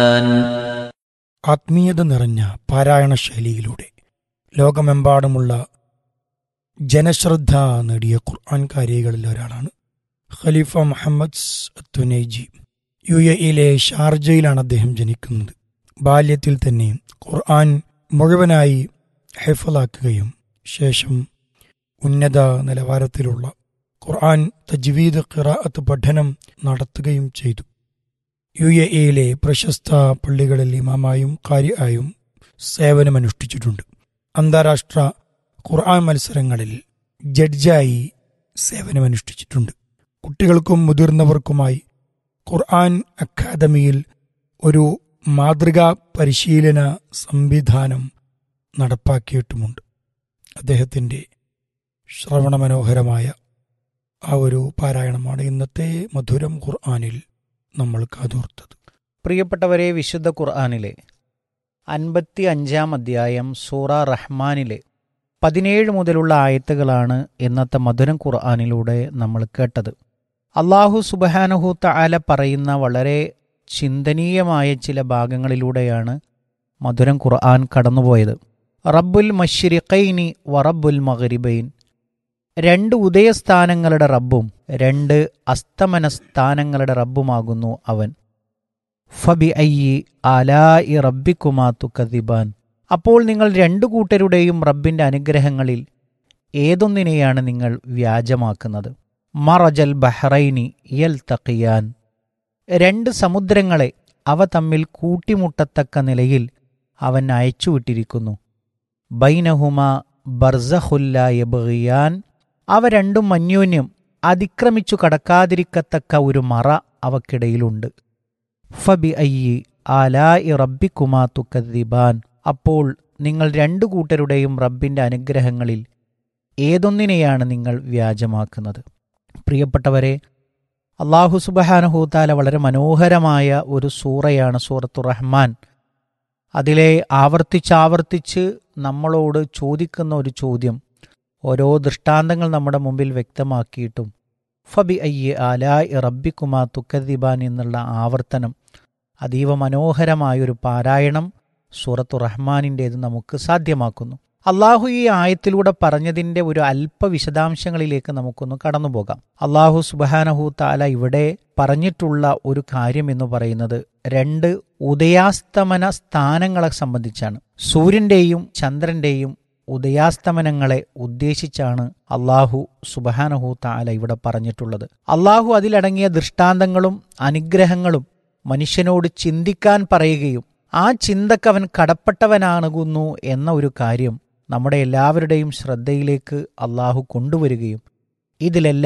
ആത്മീയത നിറഞ്ഞ പാരായണ ശൈലിയിലൂടെ ലോകമെമ്പാടുമുള്ള ജനശ്രദ്ധ നേടിയ ഖുർആൻ കാരികളിൽ ഒരാളാണ് Khalifa Muhammad Tunaiji U A ഇയിലെ ഷാർജയിലാണ് അദ്ദേഹം ജനിക്കുന്നത് ബാല്യത്തിൽ തന്നെ ഖുർആൻ മുഴുവനായി ഹെഫലാക്കുകയും ശേഷം ഉന്നത നിലവാരത്തിലുള്ള ഖുർആൻ തജ്വീദ് ഖിറാഅത്ത് പഠനം നടത്തുകയും ചെയ്തു യു എ ഇയിലെ പ്രശസ്ത പള്ളികളിൽ ഇമാമായും കാരിയായും സേവനമനുഷ്ഠിച്ചിട്ടുണ്ട് അന്താരാഷ്ട്ര ഖുർആൻ മത്സരങ്ങളിൽ ജഡ്ജായി സേവനമനുഷ്ഠിച്ചിട്ടുണ്ട് കുട്ടികൾക്കും മുതിർന്നവർക്കുമായി ഖുർആൻ അക്കാദമിയിൽ ഒരു മാതൃകാ പരിശീലന സംവിധാനം നടപ്പാക്കിയിട്ടുമുണ്ട് അദ്ദേഹത്തിൻ്റെ ശ്രവണമനോഹരമായ ആ ഒരു പാരായണമാണ് ഇന്നത്തെ മധുരം ഖുർആനിൽ നമ്മൾ കാതോർത്തത് പ്രിയപ്പെട്ടവരെ വിശുദ്ധ ഖുർആാനിലെ അൻപത്തി അഞ്ചാം അധ്യായം സൂറ റഹ്മാനിലെ പതിനേഴ് മുതലുള്ള ആയത്തുകളാണ് ഇന്നത്തെ മധുരം ഖുർആാനിലൂടെ നമ്മൾ കേട്ടത് അള്ളാഹു സുബഹാനഹൂത്ത ആല പറയുന്ന വളരെ ചിന്തനീയമായ ചില ഭാഗങ്ങളിലൂടെയാണ് മധുരം ഖുർആൻ കടന്നുപോയത് റബ്ബുൽ മഷിരിഖൈനി വറബ്ബുൽ മഗ്രിബൈൻ രണ്ട് ഉദയസ്ഥാനങ്ങളുടെ റബ്ബും രണ്ട് അസ്തമന സ്ഥാനങ്ങളുടെ റബ്ബുമാകുന്നു അവൻ ഫബി അയ്യി ആലായി റബ്ബിക്കുമാ തുക്കദിബാൻ അപ്പോൾ നിങ്ങൾ രണ്ടു കൂട്ടരുടെയും റബ്ബിന്റെ അനുഗ്രഹങ്ങളിൽ ഏതൊന്നിനെയാണ് നിങ്ങൾ വ്യാജമാക്കുന്നത് മറജൽ ബഹ്റൈനി യൽ തക്കിയാൻ രണ്ട് സമുദ്രങ്ങളെ അവ തമ്മിൽ കൂട്ടിമുട്ടത്തക്ക നിലയിൽ അവൻ അയച്ചുവിട്ടിരിക്കുന്നു ബൈനഹുമ ബർസഹുല്ല യബിയാൻ അവ രണ്ടും അന്യോന്യം അതിക്രമിച്ചു കടക്കാതിരിക്കത്തക്ക ഒരു മറ അവക്കിടയിലുണ്ട് ഫബി അയ്യി ആലായി റബ്ബിക്കുമാ തുക്കദിബാൻ അപ്പോൾ നിങ്ങൾ രണ്ടു കൂട്ടരുടെയും റബ്ബിന്റെ അനുഗ്രഹങ്ങളിൽ ഏതൊന്നിനെയാണ് നിങ്ങൾ വ്യാജമാക്കുന്നത് പ്രിയപ്പെട്ടവരെ അള്ളാഹു സുബഹാനഹൂത്താല വളരെ മനോഹരമായ ഒരു സൂറയാണ് സൂറത്തു റഹ്മാൻ അതിലെ ആവർത്തിച്ചാവർത്തിച്ച് നമ്മളോട് ചോദിക്കുന്ന ഒരു ചോദ്യം ഓരോ ദൃഷ്ടാന്തങ്ങൾ നമ്മുടെ മുമ്പിൽ വ്യക്തമാക്കിയിട്ടും ഫബി അയ്യ ആലായ് റബ്ബിക്കുമാ തുക്കദിബാൻ എന്നുള്ള ആവർത്തനം അതീവ മനോഹരമായൊരു പാരായണം സൂറത്തു റഹ്മാനിൻ്റേത് നമുക്ക് സാധ്യമാക്കുന്നു അള്ളാഹു ഈ ആയത്തിലൂടെ പറഞ്ഞതിൻ്റെ ഒരു അല്പ വിശദാംശങ്ങളിലേക്ക് നമുക്കൊന്ന് കടന്നുപോകാം അള്ളാഹു സുബാനഹു താല ഇവിടെ പറഞ്ഞിട്ടുള്ള ഒരു കാര്യം എന്ന് പറയുന്നത് രണ്ട് ഉദയാസ്തമന സ്ഥാനങ്ങളെ സംബന്ധിച്ചാണ് സൂര്യന്റെയും ചന്ദ്രന്റെയും ഉദയാസ്തമനങ്ങളെ ഉദ്ദേശിച്ചാണ് അള്ളാഹു സുബഹാനഹു താല ഇവിടെ പറഞ്ഞിട്ടുള്ളത് അള്ളാഹു അതിലടങ്ങിയ ദൃഷ്ടാന്തങ്ങളും അനുഗ്രഹങ്ങളും മനുഷ്യനോട് ചിന്തിക്കാൻ പറയുകയും ആ ചിന്തക്കവൻ കടപ്പെട്ടവനാകുന്നു എന്ന ഒരു കാര്യം നമ്മുടെ എല്ലാവരുടെയും ശ്രദ്ധയിലേക്ക് അള്ളാഹു കൊണ്ടുവരികയും ഇതിലെല്ലാം